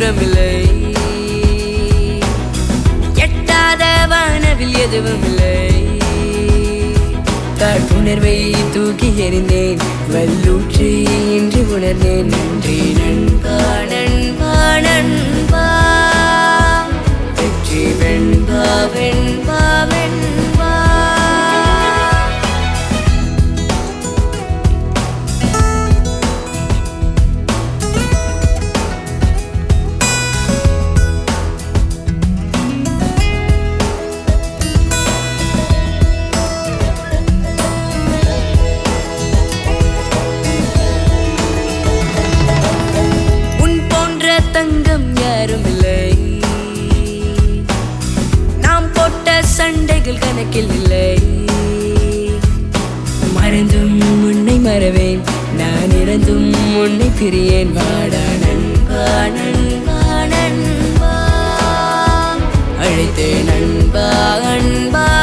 தூரமில்லை எட்டாத வானவில் எதுவும் இல்லை காட்டுணர்வை தூக்கி எறிந்தேன் வல்லூற்றி இன்று உணர்ந்தேன் நன்றி நண்பா நண்பா நண்பா வெற்றி வெண்பா வெண்பா வெண்பா உன் போன்ற தங்கம் யாரும் இல்லை நாம் போட்ட சண்டைகள் கணக்கில் இல்லை மறந்தும் உன்னை மறவேன் நான் இறந்தும் உன்னை பிரியேன் வாடா நண்பா நண்பா நண்பா அழைத்தே நண்பா அன்பா